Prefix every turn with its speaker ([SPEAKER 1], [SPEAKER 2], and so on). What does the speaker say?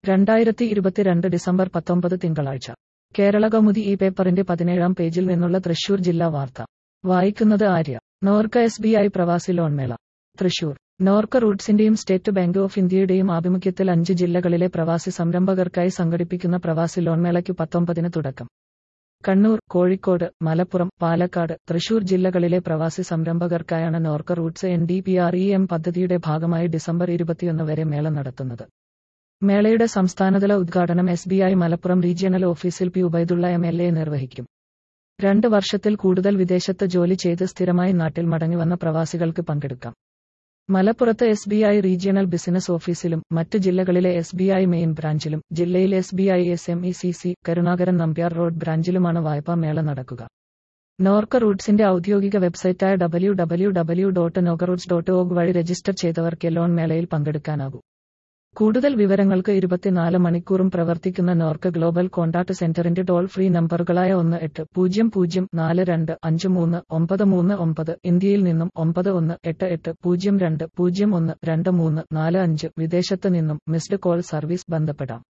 [SPEAKER 1] രണ്ടായിരത്തി ഇരുപത്തിരണ്ട് ഡിസംബർ പത്തൊമ്പത് തിങ്കളാഴ്ച കേരള കൗമുദി ഈ പേപ്പറിന്റെ പതിനേഴാം പേജിൽ നിന്നുള്ള തൃശൂർ ജില്ലാ വാർത്ത വായിക്കുന്നത് Arya Norka S B I പ്രവാസി ലോൺ മേള തൃശൂർ നോർക്ക റൂട്ട്സിന്റെയും സ്റ്റേറ്റ് ബാങ്ക് ഓഫ് ഇന്ത്യയുടെയും ആഭിമുഖ്യത്തിൽ അഞ്ച് ജില്ലകളിലെ പ്രവാസി സംരംഭകർക്കായി സംഘടിപ്പിക്കുന്ന പ്രവാസി ലോൺ മേളയ്ക്ക് പത്തൊമ്പതിന് തുടക്കം കണ്ണൂർ കോഴിക്കോട് മലപ്പുറം പാലക്കാട് തൃശൂർ ജില്ലകളിലെ പ്രവാസി സംരംഭകർക്കായാണ് Norka Roots N D P R E M പദ്ധതിയുടെ ഭാഗമായി ഡിസംബർ ഇരുപത്തിയൊന്ന് വരെ മേള നടത്തുന്നത് മേളയുടെ സംസ്ഥാനതല ഉദ്ഘാടനം S B I Malappuram regional ഓഫീസിൽ P Ubaidulla M L A നിർവഹിക്കും രണ്ട് വർഷത്തിൽ കൂടുതൽ വിദേശത്ത് ജോലി ചെയ്ത് സ്ഥിരമായി നാട്ടിൽ മടങ്ങിവന്ന പ്രവാസികൾക്ക് പങ്കെടുക്കാം മലപ്പുറത്ത് S B I regional business ഓഫീസിലും മറ്റ് ജില്ലകളിലെ എസ് ബി ഐ മെയിൻ ബ്രാഞ്ചിലും ജില്ലയിൽ S B I S M E C C Karunakaran Nambiar road ബ്രാഞ്ചിലുമാണ് വായ്പാ മേള നടക്കുക നോർക്ക റൂട്ട്സിന്റെ ഔദ്യോഗിക വെബ്സൈറ്റായ W W W dot Norkaroots dot org വഴി രജിസ്റ്റർ ചെയ്തവർക്ക് ലോൺ മേളയിൽ പങ്കെടുക്കാനാകൂ കൂടുതൽ വിവരങ്ങൾക്ക് ഇരുപത്തിനാല് മണിക്കൂറും പ്രവർത്തിക്കുന്ന നോർക്ക ഗ്ലോബൽ കോൺടാക്ട് സെന്ററിന്റെ ടോൾ ഫ്രീ നമ്പറുകളായ ഒന്ന് എട്ട് പൂജ്യം പൂജ്യം നാല് രണ്ട് അഞ്ച് മൂന്ന് ഒമ്പത് മൂന്ന് ഒമ്പത് ഇന്ത്യയിൽ നിന്നും ഒമ്പത് ഒന്ന് എട്ട് എട്ട് പൂജ്യം രണ്ട് പൂജ്യം ഒന്ന് രണ്ട് മൂന്ന് നാല് അഞ്ച് വിദേശത്ത് നിന്നും മിസ്ഡ് കോൾ സർവീസ് ബന്ധപ്പെടാം